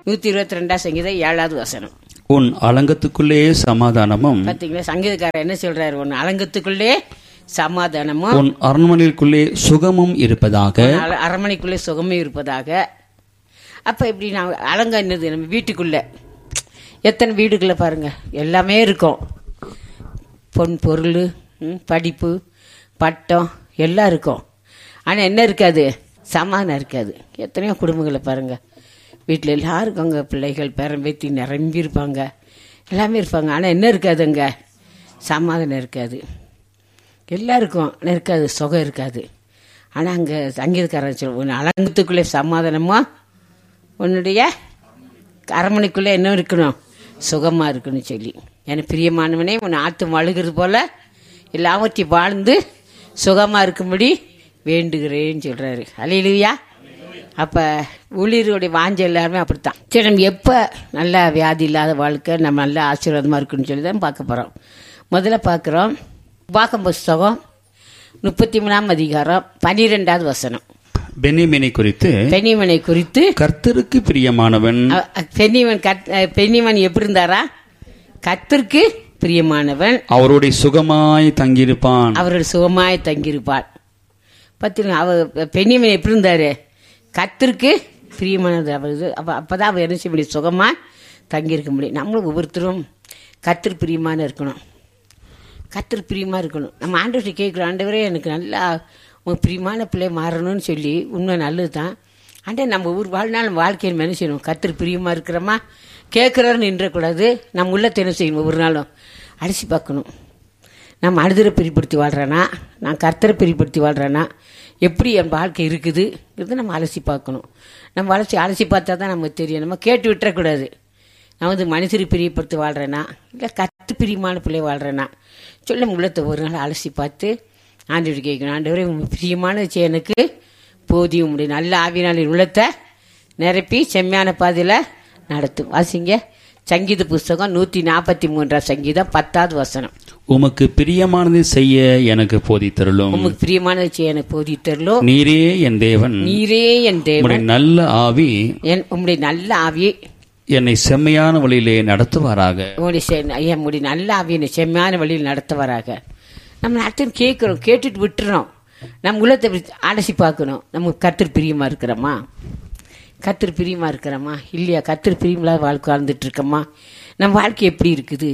நூத்தி இருபத்தி ரெண்டாம் சங்கீதம் ஏழாவது வசனம் உன் அலங்கத்துக்குள்ளே சமாதானமும் பாத்தீங்களா சங்கீதக்காரர் என்ன சொல்றாரு ஒன்னு அலங்கத்துக்குள்ளே சமாதானமும் உன் அரண்மனைக்குள்ளே சுகமும் இருப்பதாக அல- அரண்மனைக்குள்ளே சுகமே இருப்பதாக அப்ப இப்படி நான் அலங்க என்னது நம்ம வீட்டுக்குள்ள எத்தனை வீடுக்குள்ள பாருங்க எல்லாமே இருக்கும் பொன் பொருள் ம், படிப்பு பட்டம் எல்லாம் இருக்கும் ஆனா என்ன இருக்காது சமாதானம் இருக்காது எத்தனையோ குடும்பங்களை பாருங்க வீட்டில் எல்லாருக்கும் அங்கே பிள்ளைகள் பேரம்பேத்தி நிரம்பி இருப்பாங்க எல்லாமே இருப்பாங்க ஆனால் என்ன இருக்காது அங்கே சமாதானம் இருக்காது எல்லாருக்கும் ஆனா இருக்காது சுகம் இருக்காது ஆனால் அங்கே சங்கீதக்காரன் சொல்ல உன் அலங்கத்துக்குள்ளே சமாதானமா உன்னுடைய அரண்மனைக்குள்ளே என்ன இருக்கணும் சுகமாக இருக்கணும் சொல்லி எனக்கு பிரியமானவனே உன் ஆத்து அழுகிறது போல எல்லாவற்றையும் வாழ்ந்து சுகமாக இருக்கும்படி வேண்டுகிறேன்னு சொல்கிறாரு அலையிலுயா அப்போ ஊழியர்களுடைய வாஞ்ச எல்லாருமே அப்படித்தான் சரி நம்ம எப்போ நல்ல வியாதி இல்லாத வாழ்க்கை நம்ம நல்ல ஆசீர்வாதமாக இருக்குன்னு சொல்லி தான் பார்க்க போகிறோம் முதல்ல பார்க்குறோம் வாக்கம் புஸ்தகம் முப்பத்தி மூணாம் அதிகாரம் பன்னிரெண்டாவது வசனம் பெனிமினை குறித்து பெண்ணிமனை குறித்து கர்த்தருக்கு பிரியமானவன் அ- அ- பெண்ணிமன் கத் அ, பெண்ணிமன் எப்படி இருந்தாரா கத்திற்கு பிரியமானவன் அவருடைய சுகமாய் தங்கியிருப்பான் அவரோட சுகமாய் தங்கியிருப்பார் பார்த்தீங்களா அவர் பெண்ணிமன் எப்படி இருந்தாரு கத்திற்கு பிரியமானது அவரது அப்போ அப்போ தான் அவர் என்ன செய்ய முடியும் சுகமாக தங்கியிருக்க முடியும் நம்மளும் ஒவ்வொருத்தரும் கத்திற்கு பிரியமான இருக்கணும் கத்திற்கு பிரியமாக இருக்கணும் நம்ம ஆண்டவர்கிட்ட கேட்குறோம் ஆண்டவரே எனக்கு நல்லா உங்க பிரியமான பிள்ளை மாறணும்னு சொல்லி உண்மை நல்லது தான் ஆண்டே நம்ம ஒரு வாழ்நாள் நம்ம வாழ்க்கையில் என்ன செய்யணும் கத்திற்கு பிரியமாக இருக்கிறோமா கேட்குறோன்னு நின்றக்கூடாது நம்ம உள்ளத்தை என்ன செய்யணும் ஒவ்வொரு நாளும் அடிச்சு பார்க்கணும் நான் மனிதரை பிரிப்படுத்தி வாழ்கிறேனா நான் கர்த்தரை பிரிப்படுத்தி வாழ்கிறேனா எப்படி என் வாழ்க்கை இருக்குது இது நம்ம அலசி பார்க்கணும் நம்ம அலசி அலசி பார்த்தா தான் நமக்கு தெரியும் நம்ம கேட்டு விட்டுறக்கூடாது நான் வந்து மனுஷரை பிரியப்படுத்தி வாழ்கிறேனா இல்லை கத்து பிரியமான பிள்ளை வாழ்கிறேனா சொல்லி நம்ம உள்ளத்தை ஒரு நாள் அலசி பார்த்து ஆண்டவர் கேட்கணும் ஆண்டவரே உங்க பிரியமான எனக்கு போதியும் உடைய நல்ல ஆவினாளின் உள்ளத்தை நிரப்பி செம்மையான பாதையில் நடத்தும் வாசிங்க சங்கீத புஸ்தகம் நூற்றி நாற்பத்தி மூன்றாம் சங்கீதம் பத்தாவது வசனம் உமக்கு பிரியமானதை செய்ய எனக்கு போதித்தருளும் உமக்கு பிரியமானதை செய்ய எனக்கு போதித்தரலோ நீரே என் தேவன் நீரே என் தேவன் உம்முடைய நல்ல ஆவி என் உம்முடைய நல்ல ஆவியை என்னை செம்மையான வழியிலே நடத்துவாராக உங்களுடைய செ- ஐயா, உம்முடைய நல்ல ஆவியை செம்மையான வழியில் நடத்துவாராக நம்ம நடத்துன்னு கேட்குறோம் கேட்டுட்டு விட்டுறோம் நம்ம உள்ளத்தை இப்படி அலசி பார்க்கணும் நம்ம கத்திர பிரியமா இருக்கிறோமா கத்திர பிரியமா இருக்கிறோமா இல்லையா கத்திர பிரியமில்லாத வாழ்க்கை வாழ்ந்துட்டு இருக்கோமா நம்ம வாழ்க்கை எப்படி இருக்குது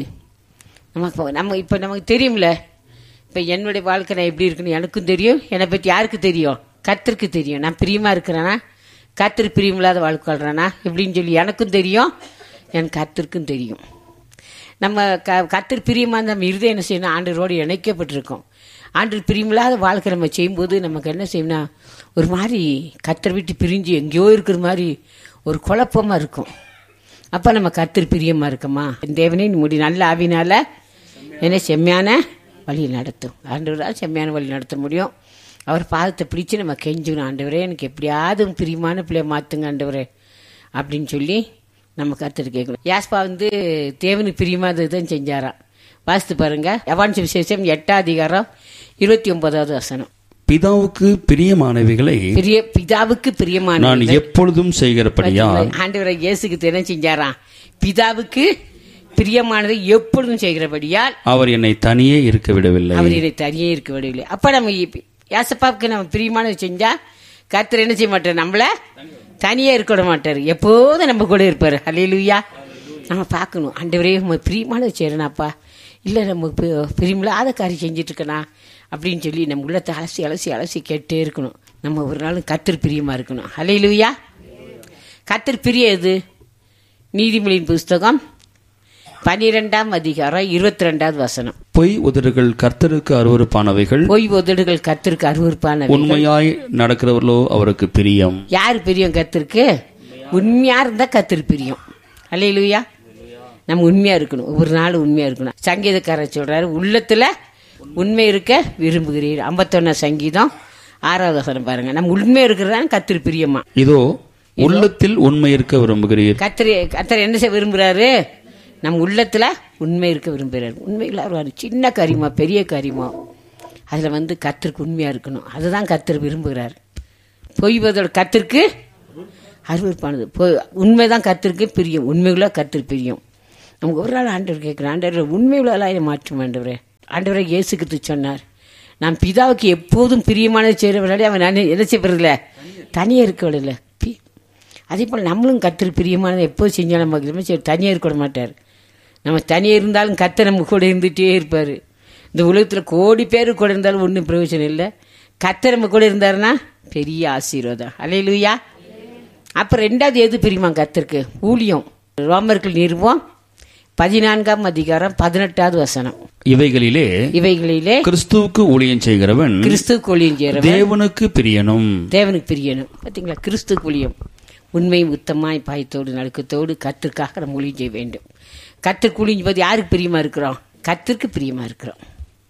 நமக்கு நம்ம இப்போ நமக்கு தெரியும்ல இப்போ என்னுடைய வாழ்க்கை நான் எப்படி இருக்குன்னு எனக்கும் தெரியும் என்னை பற்றி யாருக்கு தெரியும் கத்திற்கு தெரியும் நான் பிரியமா இருக்கிறேனா கத்திர பிரியமில்லாத வாழ்க்கை வாழ்றேனா எப்படின்னு சொல்லி எனக்கும் தெரியும் என் கத்திற்கும் தெரியும் நம்ம க கத்திர பிரியமாக இருந்தால் நம்ம இருதயம் என்ன செய்யணும் ஆண்டரோடு இணைக்கப்பட்டிருக்கோம் ஆண்டு பிரியமில்லாத வாழ்க்கை நம்ம செய்யும்போது நமக்கு என்ன செய்யணும்னா ஒரு மாதிரி கத்தர் விட்டு பிரிஞ்சு எங்கேயோ இருக்கிற மாதிரி ஒரு குழப்பமா இருக்கும் அப்போ நம்ம கத்தர் பிரியமா இருக்கோமா என் தேவனே நீ முடி நல்ல ஆவினால என்ன செம்மையான வழி நடத்தும் ஆண்டவரால் செம்மையான வழி நடத்த முடியும் அவர் பாதத்தை பிடிச்சு நம்ம கெஞ்சணும் ஆண்டவரே எனக்கு எப்படியாவது உம் பிரியமான பிள்ளைய மாற்றுங்க ஆண்டவரே அப்படின்னு சொல்லி நம்ம கருத்து கேட்கணும் யாஸ்பா வந்து தேவனுக்கு பிரியமானது தான் செஞ்சாராம் வாசித்து பாருங்க யவான் விசேஷம் எட்டாம் அதிகாரம் இருபத்தி ஒன்பதாவது வசனம் பிதாவுக்கு பிரியமானவைகளை பிரிய பிதாவுக்கு பிரியமான நான் எப்பொழுதும் செய்கிறபடியால் ஆண்டவரை இயேசுக்கு என்ன செஞ்சாராம் பிதாவுக்கு பிரியமானதை எப்பொழுதும் செய்கிறபடியால் அவர் என்னை தனியே இருக்க விடவில்லை அவர் என்னை தனியே இருக்க விடவில்லை அப்ப நம்ம இப்ப- யாசப்பாவுக்கு நம்ம பிரியமானது செஞ்சா கர்த்தர் என்ன செய்ய மாட்டார் நம்மள தனியே இருக்க விட மாட்டார் எப்போதும் நம்ம கூட இருப்பார் ஹalleluya நம்ம பார்க்கணும் ஆண்டவரே நம்ம பிரியமானது செய்யறனாப்பா இல்லை நம்ம பி- பிரியமில்லாத காரியம் செஞ்சுட்டு இருக்கனா அப்படின்னு சொல்லி நம்ம உள்ளத்தை அலசி அலசி அலசி கேட்டே இருக்கணும் நம்ம ஒரு நாளும் கத்தர் பிரியமா இருக்கணும் ஹalleluya கத்தர் பிரிய எது நீதிமொழியின் புஸ்தகம் பனிரெண்டாம் அதிகாரம் இருபத்தி ரெண்டாவது வசனம் பொய் உதடுகள் கர்த்தருக்கு அருவருப்பானவைகள் பொய் உதடுகள் கத்திற்கு அருவருப்பான உண்மையாய் நடக்கிறவர்களோ அவருக்கு பிரியம் யார் பிரியம் கத்திருக்கு உண்மையா இருந்தா கத்திரு பிரியம் அல்லையிலுயா நம்ம உண்மையா இருக்கணும் ஒவ்வொரு நாளும் உண்மையா இருக்கணும் சங்கீதக்காரர் சொல்றாரு உள்ளத்துல உண்மை இருக்க விரும்புகிறீர் ஐம்பத்தொன்னா சங்கீதம் ஆறாவது வசனம் பாருங்க நம்ம உண்மையா இருக்கிறதா கத்திரு பிரியமா இதோ உள்ளத்தில் உண்மை இருக்க விரும்புகிறீர் கத்திரி கத்தர் என்ன செய்ய விரும்புறாரு நம்ம உள்ளத்துல உண்மை இருக்க விரும்புகிறார் உண்மையில் அவர் சின்ன காரியமா பெரிய காரியமா அதுல வந்து கத்திற்கு உண்மையா இருக்கணும் அதுதான் கத்தர் விரும்புகிறார் பொய்வதோட கத்திற்கு அருவருப்பானது இப்போ உண்மைதான் கத்திருக்கு பிரியும் உண்மைகளோ கத்திரு பிரியும் நமக்கு ஒரு நாள் ஆண்டவர் கேட்குறேன் ஆண்டவர் உண்மைகளெல்லாம் என்னை மாற்றும் ஆண்டவரே ஆண்டவரை இயேசுக்கு சொன்னார் நான் பிதாவுக்கு எப்போதும் பிரியமானது செய்கிறவர்களே அவன் நான் என்ன செய்வதில்ல தனியாக இருக்கவில்லை பி அதே போல் நம்மளும் கத்திரி பிரியமானதை எப்போ செஞ்சாலும் நமக்கு சரி தனியாக இருக்க விட மாட்டார் நம்ம தனியாக இருந்தாலும் கத்தை நம்ம கூட இருந்துகிட்டே இருப்பார் இந்த உலகத்தில் கோடி பேர் கூட இருந்தாலும் ஒன்றும் பிரயோஜனம் இல்லை கத்தை நம்ம கூட இருந்தாருன்னா பெரிய ஆசீர்வாதம் அலையிலுயா அப்புறம் ரெண்டாவது எது பிரியுமா கத்திற்கு ஊழியம் ரோமர்கள் நிறுவம் பதினான்காம் அதிகாரம் பதினெட்டாவது வசனம் இவைகளிலே இவைகளிலே கிறிஸ்துவுக்கு ஊழியம் செய்கிறவன் கிறிஸ்து கொழியம் செய்கிறவன் தேவனுக்கு பிரியனும் தேவனுக்கு பிரியணும் பார்த்தீங்களா கிறிஸ்து குழியம் உண்மை உத்தமாய் பாயத்தோடு நடுக்கத்தோடு கத்திற்காக நம்ம ஊழியம் செய்ய வேண்டும் கத்திற்கு குழிஞ்சு போது யாருக்கு பிரியமா இருக்கிறோம் கத்திற்கு பிரியமா இருக்கிறோம்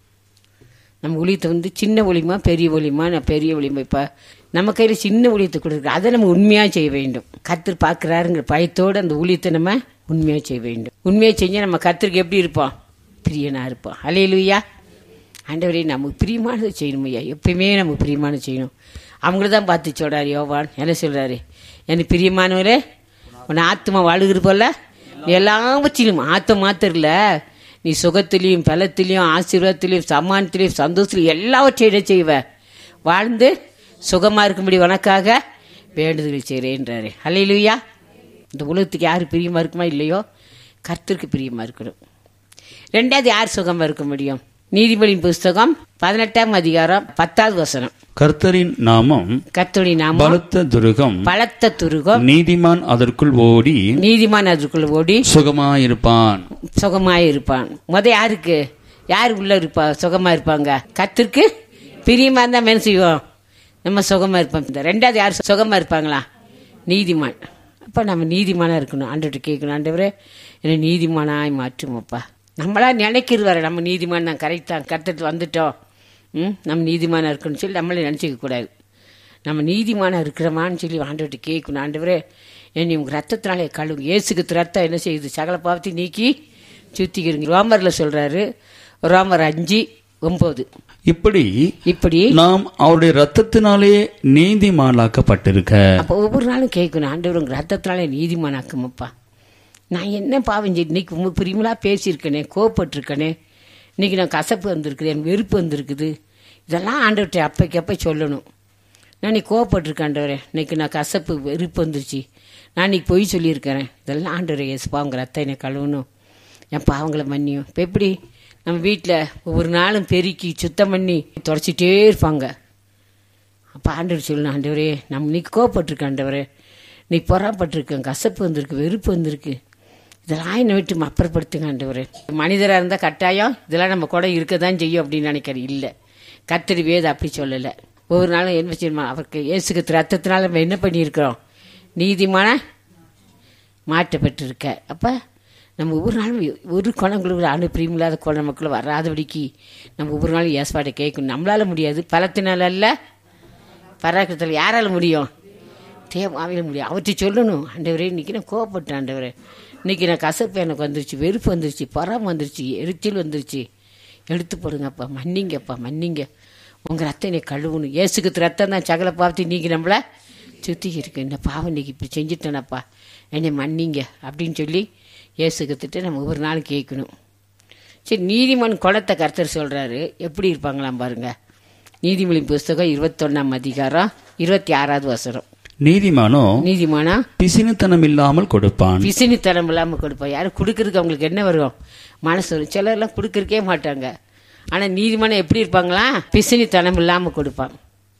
நம்ம ஊழியத்தை வந்து சின்ன ஒளிமா பெரிய ஒளிமா நான் பெரிய ஒளிமா இப்போ நம்ம கையில் சின்ன ஊழியத்தை கொடுக்குறோம் அதை நம்ம உண்மையாக செய்ய வேண்டும் கத்தர் பார்க்குறாருங்கிற பயத்தோடு அந்த ஊழியத்தை நம்ம உண்மையாக செய்ய வேண்டும் உண்மையாக செஞ்சால் நம்ம கத்திற்கு எப்படி இருப்போம் பிரியனாக இருப்போம் அலையிலுயா ஆண்டவரே நமக்கு பிரியமானதை செய்யணும் ஐயா எப்பயுமே நமக்கு பிரியமானது செய்யணும் அவங்கள தான் பார்த்து சொல்கிறார் யோவான் என்ன சொல்கிறாரு எனக்கு பிரியமானவரே உன்னை ஆத்மா வாழுகிற போல நீ எல்லாவற்றிலும் ஆத்மா மாத்திரம் இல்லை நீ சுகத்திலையும் பலத்திலையும் ஆசீர்வாதத்திலையும் சமானத்திலையும் சந்தோஷத்திலையும் எல்லாவற்றையும் என்ன செய்வ வாழ்ந்து சுகமாக இருக்கும்படி உனக்காக வேண்டுதல் செய்கிறேன்றாரு அல்லையிலுயா இந்த உலகத்துக்கு யார் பிரியமா இருக்குமா இல்லையோ கர்த்தருக்கு பிரியமா இருக்கணும் ரெண்டாவது யார் சுகமா இருக்க முடியும் நீதிபதியின் புஸ்தகம் பதினெட்டாம் அதிகாரம் பத்தாவது வசனம் கர்த்தரின் நாமம் கர்த்தருடைய நாமம் பலத்த துருகம் பலத்த துருகம் நீதிமான் அதற்குள் ஓடி நீதிமான் அதற்குள்ள ஓடி சுகமாயிருப்பான் சுகமாய் இருப்பான் முத யாருக்கு யார் உள்ள இருப்பா சுகமா இருப்பாங்க கத்திற்கு பிரியமா இருந்தா என்ன செய்வோம் நம்ம சுகமா இருப்போம் இந்த ரெண்டாவது யார் சுகமா இருப்பாங்களா நீதிமான் அப்ப நம்ம நீதிமானா இருக்கணும் ஆண்டுகிட்ட கேட்கணும் ஆண்டவரே என்னை நீதிமானாய் மாற்றுமப்பா நம்மளா நினைக்கிறது வர நம்ம நீதிமான் தான் கரெக்டாக கத்துட்டு வந்துட்டோம் ம் நம்ம நீதிமானா இருக்கணும்னு சொல்லி நம்மளே நினச்சிக்க கூடாது நம்ம நீதிமானா இருக்கிறோமான்னு சொல்லி ஆண்டவர்கிட்ட கேட்கணும் ஆண்டவரே என்னை உங்கள் ரத்தத்தினாலே கழுவு இயேசுக்கு ரத்தம் என்ன செய்யுது சகல பாவத்தை நீக்கி சுத்திக்கிறீங்க ரோமரில் சொல்றாரு ரோமர் அஞ்சு ஒன்பது இப்படி இப்படி நாம் அவருடைய ரத்தத்தினாலே நீதிமானாக்கப்பட்டிருக்க அப்போ ஒவ்வொரு நாளும் கேட்கணும் ஆண்டவர் உங்கள் ரத்தத்தினாலே நீதிமானாக்குமப்பா நான் என்ன பாவம் செய்து இன்னைக்கு உங்க பிரிமலா பேசியிருக்கனே கோவப்பட்டிருக்கனே இன்னைக்கு நான் கசப்பு வந்திருக்குது என் வெறுப்பு வந்திருக்குது இதெல்லாம் ஆண்டவர்கிட்ட அப்பைக்கு அப்போ சொல்லணும் நான் நீ கோவப்பட்டிருக்கேன் ஆண்டவரே இன்னைக்கு நான் கசப்பு வெறுப்பு வந்துருச்சு நான் இன்னைக்கு பொய் சொல்லியிருக்கிறேன் இதெல்லாம் ஆண்டவரே ஏசுப்பா உங்கள் ரத்தம் என்னை கழுவணும் என் பாவங்களை மன்னியும் இப்போ எப்படி நம்ம வீட்டில் ஒவ்வொரு நாளும் பெருக்கி சுத்தம் பண்ணி தொடச்சிட்டே இருப்பாங்க அப்போ ஆண்டவர் சொல்லணும் ஆண்டவரே நம்ம நீ கோவப்பட்டிருக்க ஆண்டவரே நீ பொறாப்பட்டிருக்கேன் கசப்பு வந்திருக்கு வெறுப்பு வந்திருக்கு இதெல்லாம் என்னை விட்டு அப்புறப்படுத்துங்க ஆண்டவரே மனிதராக இருந்தால் கட்டாயம் இதெல்லாம் நம்ம கூட இருக்க தான் செய்யும் அப்படின்னு நினைக்கிறேன் இல்லை கத்திரி வேத அப்படி சொல்லலை ஒவ்வொரு நாளும் என்ன செய்யணுமா அவருக்கு இயேசுக்கு ரத்தத்தினால நம்ம என்ன பண்ணியிருக்கிறோம் நீதிமான மாற்றப்பட்டிருக்க அப்போ நம்ம ஒவ்வொரு நாளும் ஒரு குணங்களுக்கு அணு பிரியமில்லாத குண மக்கள் வராதபடிக்கு நம்ம ஒவ்வொரு நாளும் ஏற்பாட்டை கேட்கணும் நம்மளால முடியாது பலத்தினால அல்ல பராக்கிரத்தில் யாரால முடியும் தேவாவில முடியும் அவற்றை சொல்லணும் ஆண்டவரே இன்னைக்கு நான் கோவப்பட்டேன் ஆண்டவரே இன்னைக்கு நான் கசப்பு எனக்கு வந்துருச்சு வெறுப்பு வந்துருச்சு பொறாம வந்துருச்சு எரிச்சல் வந்துருச்சு எடுத்து போடுங்கப்பா மன்னிங்கப்பா மன்னிங்க உங்கள் ரத்தம் என்னை கழுவணும் ஏசுக்கு ரத்தம் தான் சகல பாவத்தை நீங்க நம்மள சுத்தி இருக்கு இந்த பாவம் இன்னைக்கு இப்படி செஞ்சுட்டேனப்பா என்னை மன்னிங்க அப்படின்னு சொல்லி ஏசுக்கத்துட்டு நம்ம ஒவ்வொரு நாளும் கேட்கணும் சரி நீதிமன் குளத்தை கர்த்தர் சொல்றாரு எப்படி இருப்பாங்களாம் பாருங்க நீதிமொழி புஸ்தகம் இருபத்தொன்னாம் அதிகாரம் இருபத்தி ஆறாவது வசனம் நீதிமானோ நீதிமானா பிசினுத்தனம் இல்லாமல் கொடுப்பான் பிசினித்தனம் இல்லாம கொடுப்பான் யாரும் கொடுக்கறதுக்கு அவங்களுக்கு என்ன வரும் மனசு வரும் சிலர்லாம் கொடுக்கறக்கே மாட்டாங்க ஆனா நீதிமானம் எப்படி இருப்பாங்களா பிசினித்தனம் இல்லாம கொடுப்பான்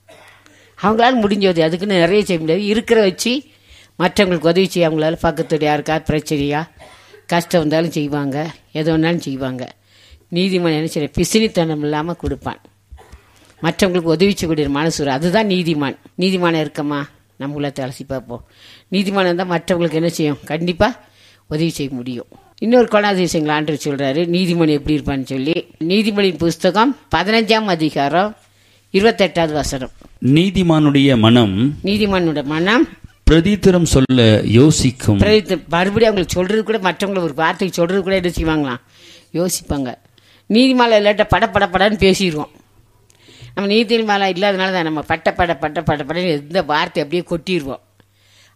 அவங்களால முடிஞ்சது அதுக்குன்னு நிறைய செய்ய முடியாது இருக்கிற வச்சு மற்றவங்களுக்கு உதவி செய்ய அவங்களால பக்கத்துல யாருக்கா பிரச்சனையா கஷ்டம் வந்தாலும் செய்வாங்க எது வேணாலும் செய்வாங்க நீதிமன்றம் என்ன செய்ய பிசினித்தனம் இல்லாமல் கொடுப்பான் மற்றவங்களுக்கு உதவி செய்யக்கூடிய மனசு வரும். அதுதான் நீதிமான் நீதிமானம் இருக்கமா நம்ம உள்ளத்தை அலசி பார்ப்போம் நீதிமானம் தான் மற்றவங்களுக்கு என்ன செய்யும் கண்டிப்பாக உதவி செய்ய முடியும் இன்னொரு குணாதிசயங்கள் ஆண்டு சொல்றாரு நீதிமணி எப்படி இருப்பான்னு சொல்லி நீதிமொழியின் புஸ்தகம் பதினஞ்சாம் அதிகாரம் இருபத்தெட்டாவது வசனம் நீதிமானுடைய மனம் நீதிமானோட மனம் பிரதித்திரம் சொல்ல யோசிக்கும் பிரதித்து மறுபடியும் அவங்களுக்கு சொல்றது கூட மற்றவங்களை ஒரு வார்த்தைக்கு சொல்றது கூட என்ன செய்வாங்களாம் யோசிப்பாங்க நீதிமலை இல்லாட்ட பட பட படன்னு பேசிடுவோம் நம்ம நீதிமலை இல்லாதனால தான் நம்ம பட்ட பட பட்ட பட படன்னு எந்த வார்த்தை அப்படியே கொட்டிடுவோம்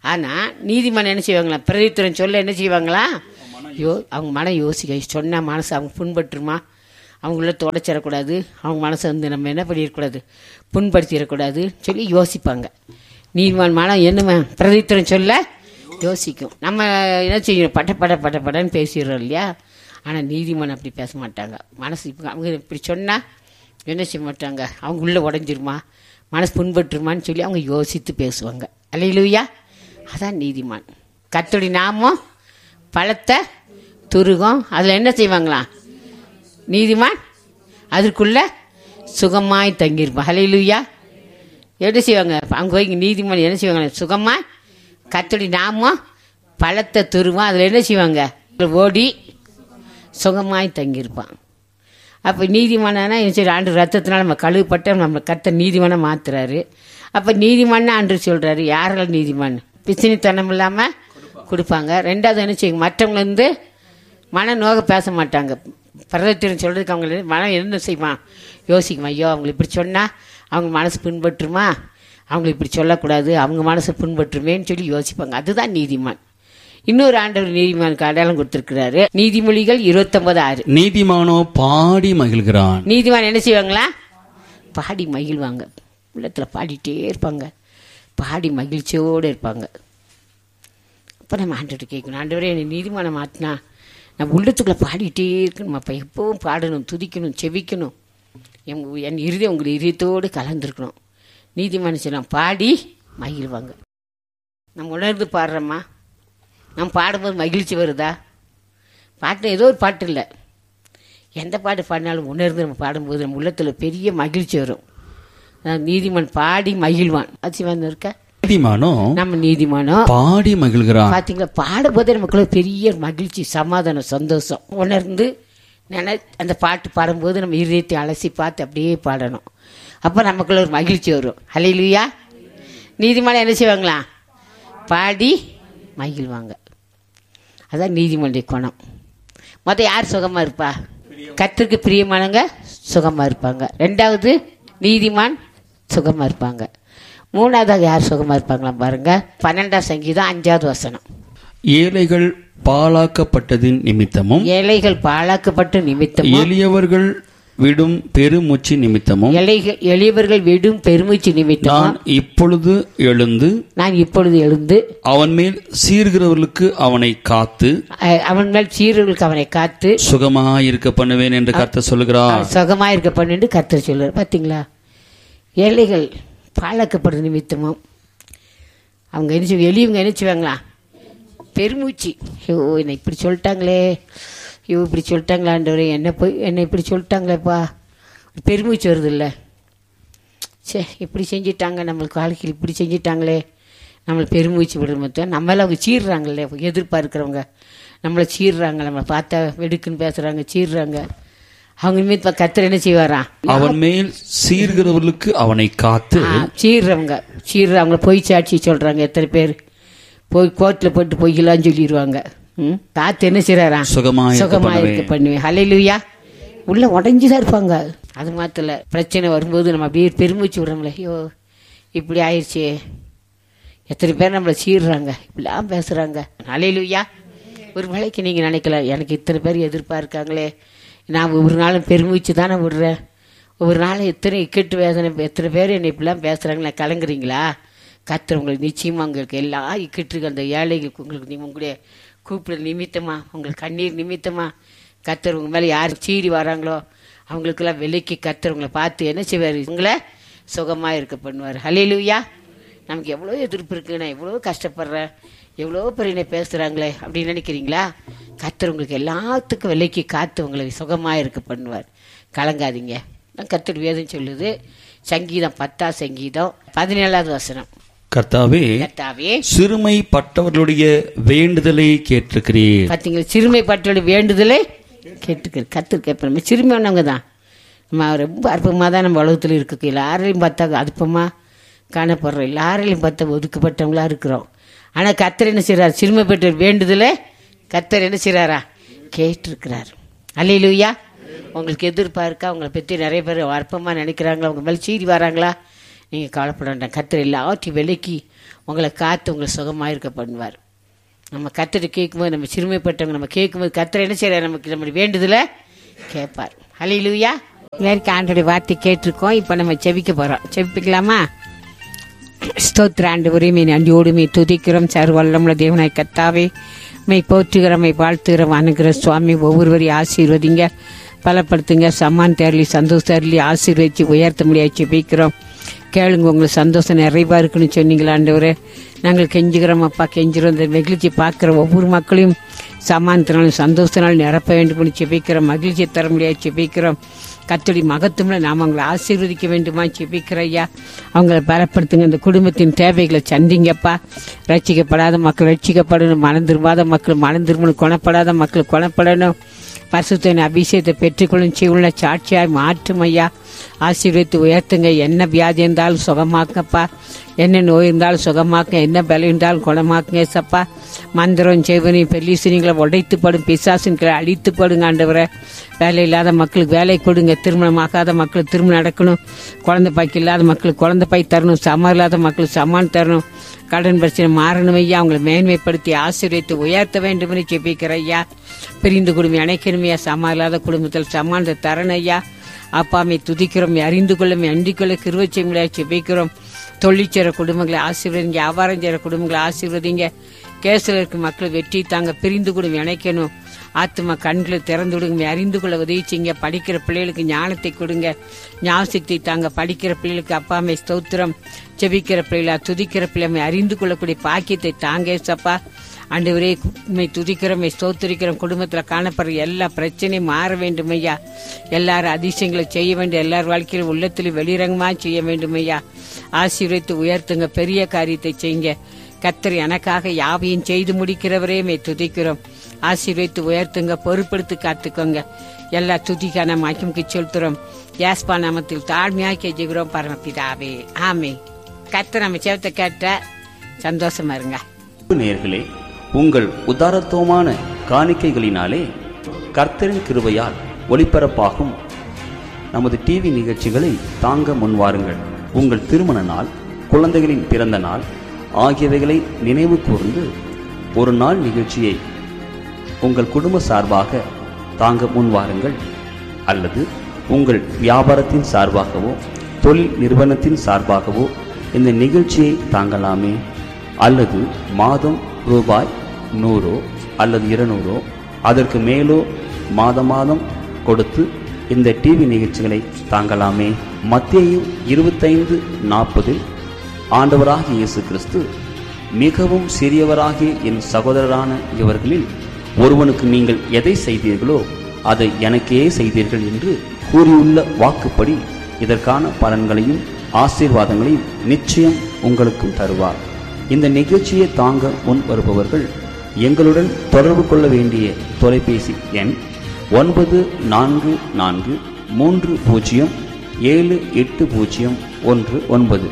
ஆனால் நீதிமன்றம் என்ன செய்வாங்களா பிரதித்துறம் சொல்ல என்ன செய்வாங்களா யோ அவங்க மனம் யோசிக்க சொன்ன மனசு அவங்க புண்பட்டுருமா அவங்கள தொடச்சிடக்கூடாது அவங்க மனசை வந்து நம்ம என்ன பண்ணிடக்கூடாது புண்படுத்திடக்கூடாது சொல்லி யோசிப்பாங்க நீதிமான் மனம் என்னமா பிரதித்துறம் சொல்ல யோசிக்கும் நம்ம என்ன செய்யணும் பட்ட பட பட்ட படன்னு பேசிடுறோம் இல்லையா ஆனால் நீதிமன்றம் அப்படி பேச மாட்டாங்க மனசு இப்போ அவங்க இப்படி சொன்னால் என்ன செய்ய மாட்டாங்க அவங்க உள்ள உடஞ்சிருமா மனசு புண்பட்டுருமான்னு சொல்லி அவங்க யோசித்து பேசுவாங்க அல்லையிலுயா அதான் நீதிமான் கத்தோடி நாமம் பழத்தை துருகம் அதில் என்ன செய்வாங்களாம் நீதிமான் அதற்குள்ள சுகமாய் தங்கியிருப்பான் ஹலையிலுயா என்ன செய்வாங்க அவங்க போய் நீதிமன்றம் என்ன செய்வாங்க சுகமா கத்தடி நாமம் பழத்தை துருவம் அதில் என்ன செய்வாங்க ஓடி சுகமாய் தங்கியிருப்பான் அப்போ நீதிமானா சரி ஆண்டு ரத்தத்தினால நம்ம கழுவுப்பட்ட நம்ம கத்த நீதிமானை மாத்துறாரு அப்போ நீதிமான்னு ஆண்டு சொல்றாரு யாரெல்லாம் நீதிமான் பிசினித்தனம் இல்லாமல் கொடுப்பாங்க ரெண்டாவது என்ன செய்யுங்க மற்றவங்க வந்து மன நோக பேச மாட்டாங்க பரதத்திரம் சொல்றதுக்கு அவங்க மனம் என்ன செய்யுமா யோசிக்குமா ஐயோ அவங்க இப்படி சொன்னால் அவங்க மனசு பின்பற்றுமா அவங்க இப்படி சொல்லக்கூடாது அவங்க மனசு பின்பற்றுமேன்னு சொல்லி யோசிப்பாங்க அதுதான் நீதிமான் இன்னொரு ஆண்டவர் நீதிமானுக்கு அடையாளம் கொடுத்திருக்கிறாரு நீதிமொழிகள் இருபத்தொன்பது ஆறு நீதிமானோ பாடி மகிழ்கிறான் நீதிமான் என்ன செய்வாங்களா பாடி மகிழ்வாங்க உள்ளத்தில் பாடிட்டே இருப்பாங்க பாடி மகிழ்ச்சியோடு இருப்பாங்க அப்போ நம்ம ஆண்டவர்கிட்ட கேட்கணும் ஆண்டவரே என்னை நீதிமானம் மாற்றினா நான் உள்ளத்துக்குள்ளே பாடிட்டே இருக்கணும் அப்போ எப்பவும் பாடணும் துதிக்கணும் செவிக்கணும் என் என் இறுதி உங்கள் இதயத்தோடு கலந்துருக்கணும் நீதிமானம் செய்யலாம் பாடி மகிழ்வாங்க நம்ம உணர்ந்து பாடுறோமா நம்ம பாடும்போது மகிழ்ச்சி வருதா பாட்டு ஏதோ ஒரு பாட்டு இல்லை எந்த பாட்டு பாடினாலும் உணர்ந்து நம்ம பாடும்போது நம்ம உள்ளத்தில் பெரிய மகிழ்ச்சி வரும் அதான் நீதிமான் பாடி மகிழ்வான் அச்சிவான் இருக்க நீதிமானோ நம்ம நீதிமானோ பாடி மகிழ்கிறான் பாத்தீங்களா பாடும்போதே நமக்குள்ள பெரிய மகிழ்ச்சி சமாதானம் சந்தோஷம் உணர்ந்து நினை அந்த பாட்டு பாடும்போது நம்ம இதயத்தை அலசி பார்த்து அப்படியே பாடணும் அப்போ நமக்குள்ள ஒரு மகிழ்ச்சி வரும் ஹலையிலுயா நீதிமன்றம் என்ன செய்வாங்களா பாடி மகிழ்வாங்க அதான் நீதிமன்ற குணம் மொதல் யார் சுகமா இருப்பா கத்திற்கு பிரியமானவங்க சுகமா இருப்பாங்க ரெண்டாவது நீதிமான் சுகமா இருப்பாங்க மூணாவதாக யார் சுகமா இருப்பாங்களா பாருங்க பன்னெண்டாம் சங்கீதம் அஞ்சாவது வசனம் ஏழைகள் பாழாக்கப்பட்டதின் நிமித்தமும் ஏழைகள் பாழாக்கப்பட்ட நிமித்தமும் எளியவர்கள் விடும் பெருமூச்சு நிமித்தமும் எளிகள் எளியவர்கள் விடும் பெருமூச்சு நிமித்தமும் நான் இப்பொழுது எழுந்து நான் இப்பொழுது எழுந்து அவன் மேல் சீர்கிறவர்களுக்கு அவனை காத்து அஹ், அவன் மேல் சீரர்களுக்கு அவனை காத்து சுகமாயிருக்க பண்ணுவேன் என்று கர்த்தர் சொல்கிறார் சுகமா இருக்க பண்ணிட்டு கர்த்தர் சொல்லுவார் பார்த்தீங்களா ஏழைகள் பாழாக்கப்படுற நிமித்தமும் அவங்க என்ன செய்வாங்க எளியவங்க என்ன செய்வாங்களா பெருமூச்சு ஐயோ என்னை இப்படி சொல்லிட்டாங்களே ஐயோ இப்படி சொல்லிட்டாங்களான்றவரே என்ன போய் என்னை இப்படி சொல்லிட்டாங்களேப்பா பெருமூச்சு வருது இல்லை சே இப்படி செஞ்சிட்டாங்க நம்மளுக்கு வாழ்க்கையில் இப்படி செஞ்சிட்டாங்களே நம்மளை பெருமூச்சு விடுற மொத்தம் நம்மள அவங்க சீர்றாங்கல்ல எதிர்பார்க்கிறவங்க நம்மளை சீர்றாங்க நம்மளை பார்த்தா வெடுக்குன்னு பேசுகிறாங்க சீர்றாங்க அவங்க மீது கத்தர் என்ன செய்வாராம் அவன் மேல் சீர்கிறவர்களுக்கு அவனை காத்து ஆ, சீர்றவங்க சீர்ற அவங்க பொய் சாட்சி சொல்றாங்க எத்தனை பேர் போய் கோர்ட்ல போட்டு பொய்யெல்லாம் சொல்லிடுவாங்க ம் காத்து என்ன செய்யறாராம் சுகமாயிருக்க சுகமா இருக்க பண்ணுவேன் ஹலையிலுயா உள்ள உடஞ்சுதான் இருப்பாங்க அது மாத்திர பிரச்சனை வரும்போது நம்ம அப்படியே பெருமூச்சு விடுறோம்ல ஐயோ இப்படி ஆயிடுச்சே எத்தனை பேர் நம்மளை சீர்றாங்க இப்படிலாம் பேசுறாங்க ஹலையிலுயா ஒரு வேளைக்கு நீங்க நினைக்கலாம் எனக்கு இத்தனை பேர் எதிர்பார்க்காங்களே நான் ஒவ்வொரு நாளும் பெருமூச்சு தானே விடுறேன் ஒவ்வொரு நாளும் எத்தனை இக்கட்டு வேதனை எத்தனை பேர் என்னை இப்படிலாம் பேசுறாங்களே கலங்குறீங்களா கத்துற உங்களுக்கு நிச்சயமா உங்களுக்கு எல்லா இக்கட்டுகள் அந்த ஏழைகளுக்கு உங்களுக்கு நீ உங்களுடைய கூப்பிட நிமித்தமா உங்களுக்கு கண்ணீர் நிமித்தமா கத்தர் உங்க மேல யார் சீறி வராங்களோ அவங்களுக்கெல்லாம் விலைக்கு கத்தர் உங்களை பார்த்து என்ன செய்வார் உங்களை சுகமா இருக்க பண்ணுவார் ஹலேலூயா நமக்கு எவ்வளோ எதிர்ப்பு இருக்கு நான் எவ்வளோ கஷ்டப்படுறேன் எவ்வளோ பேர் என்னை பேசுகிறாங்களே அப்படின்னு நினைக்கிறீங்களா கத்தர் உங்களுக்கு எல்லாத்துக்கும் விலைக்கு காத்து உங்களை சுகமாக இருக்க பண்ணுவார் கலங்காதீங்க நான் கத்தர் வேதம் சொல்லுது சங்கீதம் பத்தா சங்கீதம் பதினேழாவது வசனம் கர்த்தாவே கத்தாவே சிறுமை பட்டவர்களுடைய வேண்டுதலை கேட்டிருக்கிறீர் பார்த்தீங்களா சிறுமைப்பட்டோட வேண்டுதலை கேட்டுக்க கத்து கேட்போம் சிறுமையானவங்க தான் நம்ம ரொம்ப அற்பமாக தான் நம்ம உலகத்தில் இருக்கு எல்லாரையும் பார்த்தா அற்பமாக காணப்படுறோம் எல்லாரையும் பார்த்தா ஒதுக்கப்பட்டவங்களா இருக்கிறோம் ஆனால் கத்தர் என்ன செய்கிறார் சிறுமைப்பட்டோர் வேண்டுதலை கத்தர் என்ன செய்கிறாரா கேட்டிருக்கிறார் அல்லையிலுயா உங்களுக்கு எதிர்பார்க்கா உங்களை பற்றி நிறைய பேர் அற்பமாக நினைக்கிறாங்களா உங்க மேலே சீறி வராங்களா நீங்கள் கவலைப்பட வேண்டாம் கத்தர் எல்லாவற்றையும் விலக்கி உங்களை காத்து உங்களை சுகமாக இருக்க பண்ணுவார் நம்ம கத்தரை கேட்கும்போது நம்ம சிறுமைப்பட்டவங்க நம்ம கேட்கும்போது கத்தரை என்ன செய்யறாரு நமக்கு நம்மளுடைய வேண்டுதலை கேட்பார் ஹலோ லூயா எல்லாருக்கும் ஆண்டோடைய வார்த்தை கேட்டிருக்கோம் இப்போ நம்ம செவிக்க போகிறோம் செவிப்பிக்கலாமா ஸ்தோத்திர ஆண்டு மே நன்றியோடு மே துதிக்கிறோம் சர்வல்லமுள்ள தேவனாய் கத்தாவே மை போற்றுகிறோம் மை வாழ்த்துகிறோம் அணுகிற சுவாமி ஒவ்வொருவரையும் ஆசீர்வதிங்க பலப்படுத்துங்க சம்மான் தேரலி சந்தோஷ தேரலி ஆசீர்வதிச்சு உயர்த்த முடியாது ஜெபிக்கிறோம் கேளுங்க உங்களுக்கு சந்தோஷம் நிறைவா இருக்குன்னு சொன்னீங்களா ஆண்டவரே நாங்கள் கெஞ்சுகிறோம் அப்பா கெஞ்சுறோம் இந்த மகிழ்ச்சி பார்க்குற ஒவ்வொரு மக்களையும் சமானத்தினாலும் சந்தோஷத்தினாலும் நிரப்ப வேண்டும் செபிக்கிறோம் மகிழ்ச்சியை தர முடியாது செபிக்கிறோம் கத்தடி மகத்துவம்ல நாம் அவங்களை ஆசீர்வதிக்க வேண்டுமா செபிக்கிற ஐயா அவங்கள பலப்படுத்துங்க இந்த குடும்பத்தின் தேவைகளை சந்திங்கப்பா ரட்சிக்கப்படாத மக்கள் ரட்சிக்கப்படணும் மனம் திரும்பாத மக்கள் மனம் திரும்பணும் குணப்படாத மக்கள் குணப்படணும் பசுத்தின் அபிஷேகத்தை பெற்றுக்கொள்ளும் செய்யுள்ள சாட்சியாய் மாற்றும் ஐயா ஆசீர்வதித்து உயர்த்துங்க என்ன வியாதி இருந்தாலும் சுகமாக்கப்பா என்ன நோய் இருந்தாலும் சுகமாக்க என்ன பலம் இருந்தாலும் குணமாக்குங்க சப்பா மந்திரம் செவனி பெல்லீசனிங்களை உடைத்து படும் பிசாசின்களை அழித்து படுங்க ஆண்டவரை வேலை இல்லாத மக்களுக்கு வேலை கொடுங்க திருமணமாகாத மக்களுக்கு திருமணம் நடக்கணும் குழந்தை பாய்க்கு இல்லாத மக்களுக்கு குழந்தை பாய் தரணும் சமம் இல்லாத மக்களுக்கு சமான் தரணும் கடன் பிரச்சனை மாறணும் ஐயா அவங்களை மேன்மைப்படுத்தி ஆசீர்வதித்து உயர்த்த வேண்டும் என்று ஜெபிக்கிற ஐயா பிரிந்து குடும்பம் இணைக்கணுமையா சமா இல்லாத குடும்பத்தில் சமானத்தை தரணும் ஐயா அப்பாமை துதிக்கிறோம் அறிந்து கொள்ளும் அண்டிக் கொள்ள கிருவச்சைகளை ஜெபிக்கிறோம் தொழிற்சேர குடும்பங்களை ஆசீர்வதிங்க வியாபாரம் செய்கிற குடும்பங்களை ஆசீர்வதிங்க கேசில் இருக்க மக்கள் வெற்றி தாங்க பிரிந்து குடும்பம் இணைக்கணும் ஆத்மா கண்களை திறந்து விடுங்க அறிந்து கொள்ள உதவி செய்யுங்க படிக்கிற பிள்ளைகளுக்கு ஞானத்தை கொடுங்க ஞாபகத்தை தாங்க படிக்கிற பிள்ளைகளுக்கு அப்பாமை ஸ்தோத்திரம் செபிக்கிற பிள்ளைகளா துதிக்கிற பிள்ளைமை அறிந்து கொள்ளக்கூடிய பாக்கியத்தை தாங்க சப்பா ஆண்டவரே உண்மை துதிக்கிறோம் ஸ்தோத்திரிக்கிறோம் குடும்பத்தில் காணப்படுற எல்லா பிரச்சனையும் மாற வேண்டும் ஐயா எல்லாரும் அதிசயங்களை செய்ய வேண்டும் எல்லார் வாழ்க்கையிலும் உள்ளத்திலும் வெளிரங்கமா செய்ய வேண்டும் ஐயா ஆசீர்வதித்து உயர்த்துங்க பெரிய காரியத்தை செய்யுங்க கத்தர் எனக்காக யாவையும் செய்து முடிக்கிறவரே மே துதிக்கிறோம் ஆசீர்வதித்து உயர்த்துங்க பொறுப்படுத்தி காத்துக்கோங்க எல்லா துதிக்கான மாக்கியமுக்கு செலுத்துறோம் யாஸ்பா நாமத்தில் தாழ்மையாக கெஞ்சுகிறோம் பரமபிதாவே ஆமே கத்தர் நம்ம சேவத்தை கேட்ட சந்தோஷமா இருங்க நேர்களே உங்கள் உதாரத்துவமான காணிக்கைகளினாலே கர்த்தரின் கிருபையால் ஒளிபரப்பாகும் நமது டிவி நிகழ்ச்சிகளை தாங்க முன்வாருங்கள் உங்கள் திருமண நாள் குழந்தைகளின் பிறந்த நாள் ஆகியவைகளை நினைவு கூர்ந்து ஒரு நாள் நிகழ்ச்சியை உங்கள் குடும்ப சார்பாக தாங்க முன்வாருங்கள் அல்லது உங்கள் வியாபாரத்தின் சார்பாகவோ தொழில் நிறுவனத்தின் சார்பாகவோ இந்த நிகழ்ச்சியை தாங்கலாமே அல்லது மாதம் ரூபாய் நூறோ அல்லது இருநூறோ அதற்கு மேலோ மாத மாதம் கொடுத்து இந்த டிவி நிகழ்ச்சிகளை தாங்கலாமே மத்திய இருபத்தைந்து நாற்பதில் ஆண்டவராகிய இயேசு கிறிஸ்து மிகவும் சிறியவராகிய என் சகோதரரான இவர்களில் ஒருவனுக்கு நீங்கள் எதை செய்தீர்களோ அதை எனக்கே செய்தீர்கள் என்று கூறியுள்ள வாக்குப்படி இதற்கான பலன்களையும் ஆசீர்வாதங்களையும் நிச்சயம் உங்களுக்கும் தருவார் இந்த நிகழ்ச்சியை தாங்க முன் வருபவர்கள் எங்களுடன் தொடர்பு கொள்ள வேண்டிய தொலைபேசி எண் ஒன்பது நான்கு நான்கு மூன்று பூஜ்ஜியம் ஏழு எட்டு பூஜ்ஜியம் ஒன்று ஒன்பது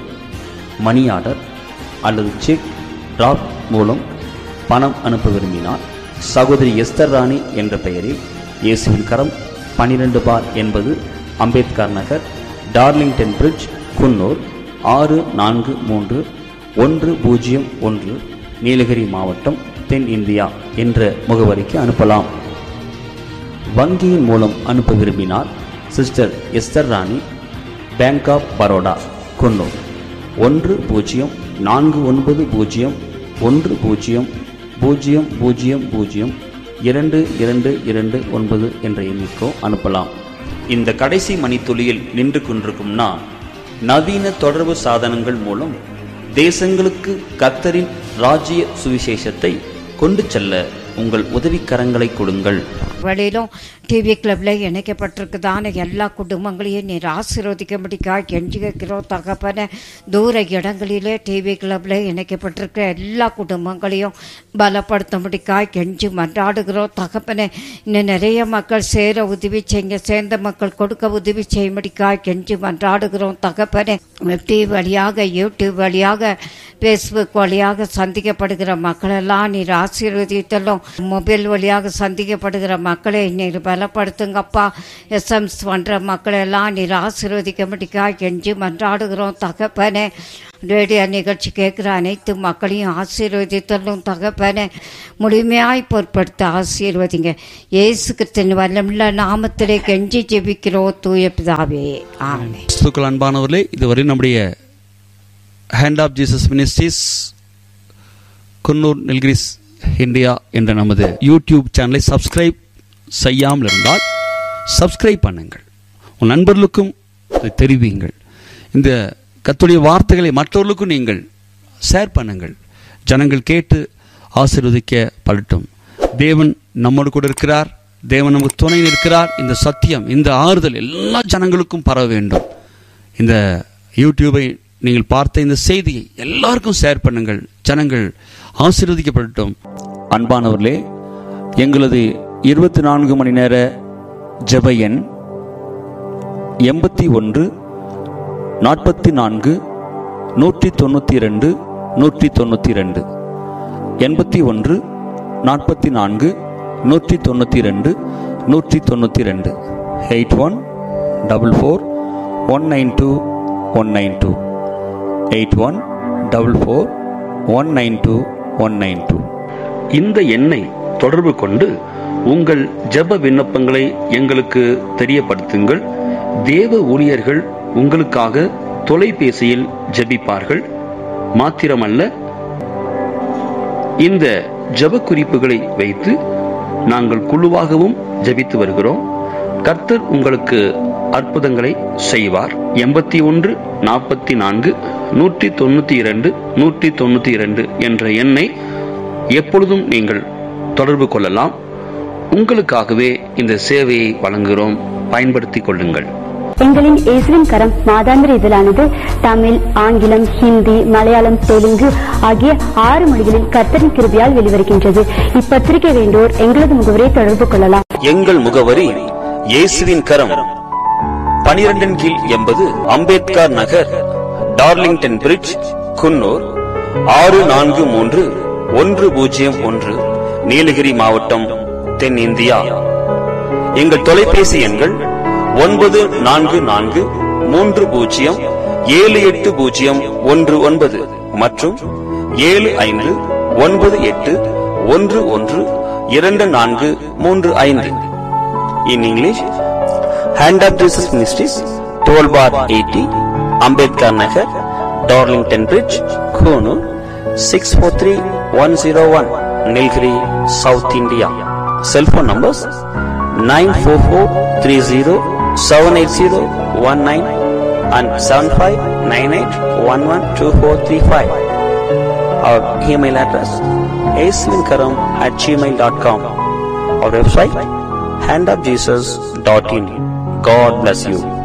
மணி ஆர்டர் அல்லது செக் டிராப் மூலம் பணம் அனுப்ப விரும்பினால் சகோதரி எஸ்தர் ராணி என்ற பெயரில் இயேசுவின் கரம் பன்னிரண்டு பார் என்பது அம்பேத்கர் நகர் டார்லிங்டன் பிரிட்ஜ் குன்னூர் ஆறு நான்கு மூன்று ஒன்று பூஜ்ஜியம் ஒன்று நீலகிரி மாவட்டம் தென் இந்தியா என்ற முகவரிக்கு அனுப்பலாம் வங்கியின் மூலம் அனுப்ப விரும்பினால் sister Esther Rani bank of Baroda Coonoor ஒன்று பூஜ்ஜியம் நான்கு ஒன்பது பூஜ்ஜியம் ஒன்று பூஜ்ஜியம் பூஜ்ஜியம் பூஜ்ஜியம் பூஜ்ஜியம் இரண்டு இரண்டு இரண்டு ஒன்பது என்ற எண்ணிக்கோ அனுப்பலாம் இந்த கடைசி மணித்துளியில் நின்று கொண்டிருக்கும் நான் நவீன தொடர்பு சாதனங்கள் மூலம் தேசங்களுக்கு கத்தரின் ராஜ்ய சுவிசேஷத்தை கொண்டு செல்ல உங்கள் உதவிக்கரங்களை கொடுங்கள் வழியிலும் டிவி கிளப்ல இணைக்கப்பட்டிருக்குதான எல்லா குடும்பங்களையும் நீர் ஆசீர்வதிக்கும்படிக்கா கெஞ்சி வைக்கிறோம் தகப்பன தூர இடங்களிலே டிவி கிளப்ல இணைக்கப்பட்டிருக்கிற எல்லா குடும்பங்களையும் பலப்படுத்தும்படிக்கா கெஞ்சி மன்றாடுகிறோம் தகப்பன இன்னும் நிறைய மக்கள் சேர உதவி செய்யுங்க சேர்ந்த மக்கள் கொடுக்க உதவி செய்யும்படிக்கா கெஞ்சி மன்றாடுகிறோம் தகப்பனே டிவி வழியாக யூடியூப் வழியாக ஃபேஸ்புக் வழியாக சந்திக்கப்படுகிற மக்களெல்லாம் நீர் ஆசீர்வதித்தலும் மொபைல் வழியாக சந்திக்கப்படுகிற மக்களை நீர் பலப்படுத்துங்கப்பா எஸ்எம்ஸ் பண்ற மக்களை எல்லாம் நீர் ஆசீர்வதிக்கும்படிக்கா கெஞ்சி மன்றாடுகிறோம் தகப்பனே ரேடியோ நிகழ்ச்சி கேட்குற அனைத்து மக்களையும் ஆசீர்வதித்தலும் தகப்பனே முழுமையாய் பொருட்படுத்த ஆசீர்வதிங்க இயேசு கிறிஸ்தன் வல்லமுள்ள நாமத்திலே கெஞ்சி ஜெபிக்கிறோம் தூய பிதாவே ஆமென் கிறிஸ்துக்கள் அன்பானவர்களே இதுவரை நம்முடைய hand of Jesus ministries Coonoor Nilgiris India என்ற நமது யூடியூப் சேனலை சப்ஸ்கிரைப் செய்யாமல் இருந்தால் சப்ஸ்கிரைப் பண்ணுங்கள் உன் நண்பர்களுக்கும் இதை தெரிவியுங்கள் இந்த கத்துடைய வார்த்தைகளை மற்றவர்களுக்கும் நீங்கள் ஷேர் பண்ணுங்கள் ஜனங்கள் கேட்டு ஆசீர்வதிக்க படட்டும் தேவன் நம்மோடு கூட இருக்கிறார் தேவன் நமக்கு துணை இருக்கிறார் இந்த சத்தியம் இந்த ஆறுதல் எல்லா ஜனங்களுக்கும் பரவ வேண்டும் இந்த யூடியூபை நீங்கள் பார்த்த இந்த செய்தியை எல்லாருக்கும் ஷேர் பண்ணுங்கள் ஜனங்கள் ஆசீர்வதிக்கப்படட்டும் அன்பானவர்களே எங்களது இருபத்தி நான்கு மணி நேர ஜெப எண் எண்பத்தி ஒன்று நாற்பத்தி நான்கு நூற்றி தொண்ணூற்றி ரெண்டு நூற்றி தொண்ணூற்றி ரெண்டு எண்பத்தி ஒன்று நாற்பத்தி நான்கு நூற்றி தொண்ணூற்றி ரெண்டு நூற்றி தொண்ணூற்றி ரெண்டு eight one double four one nine two one nine two eight one double four one nine two one nine two இந்த எண்ணை தொடர்பு கொண்டு உங்கள் ஜெப விண்ணப்பங்களை எங்களுக்கு தெரியப்படுத்துங்கள் தேவ ஊழியர்கள் உங்களுக்காக தொலைபேசியில் ஜெபிப்பார்கள் மாத்திரமல்ல இந்த ஜெப குறிப்புகளை வைத்து நாங்கள் குழுவாகவும் ஜெபித்து வருகிறோம் கர்த்தர் உங்களுக்கு அற்புதங்களை செய்வார் எண்பத்தி ஒன்று நாற்பத்தி நான்கு நூற்றி தொண்ணூத்தி இரண்டு நூற்றி தொண்ணூத்தி இரண்டு என்ற எண்ணை எப்பொழுதும் நீங்கள் தொடர்பு கொள்ளலாம் உங்களுக்காகவே இந்த சேவையை வழங்குகிறோம் பயன்படுத்திக் கொள்ளுங்கள் எங்களின் இயேசுவின் கரம் மாதாந்திர இதழானது தமிழ் ஆங்கிலம் ஹிந்தி மலையாளம் தெலுங்கு ஆகிய ஆறு மொழிகளில் கர்த்தரின் கிருபியால் வெளிவருகின்றது இப்பத்திரிகை வேண்டோர் எங்களது முகவரை தொடர்பு கொள்ளலாம் எங்கள் முகவரி இயேசுவின் கரம் பனிரெண்டின் கீழ் எண்பது அம்பேத்கர் நகர் டார்லிங்டன் பிரிட்ஜ் குன்னூர் ஆறு நான்கு மூன்று ஒன்று பூஜ்ஜியம் ஒன்று நீலகிரி மாவட்டம் தென்னிந்தியா எங்கள் தொலைபேசி எண்கள் ஒன்பது நான்கு நான்கு மூன்று பூஜ்ஜியம் ஏழு எட்டு பூஜ்ஜியம் ஒன்று ஒன்பது மற்றும் ஏழு ஐந்து ஒன்பது எட்டு ஒன்று ஒன்று இரண்டு நான்கு மூன்று ஐந்து in English hand of Jesus ministries toll bar eighty Ambedkar Nagar Darlington bridge Coonoor six four three one zero one Nilgiri south India cellphone numbers nine four four three zero seven eight zero one nine and seven five nine eight one one two four three five our email address ஏஸ்லின்கரம் at Gmail dot com our website handofjesus.in. God bless you.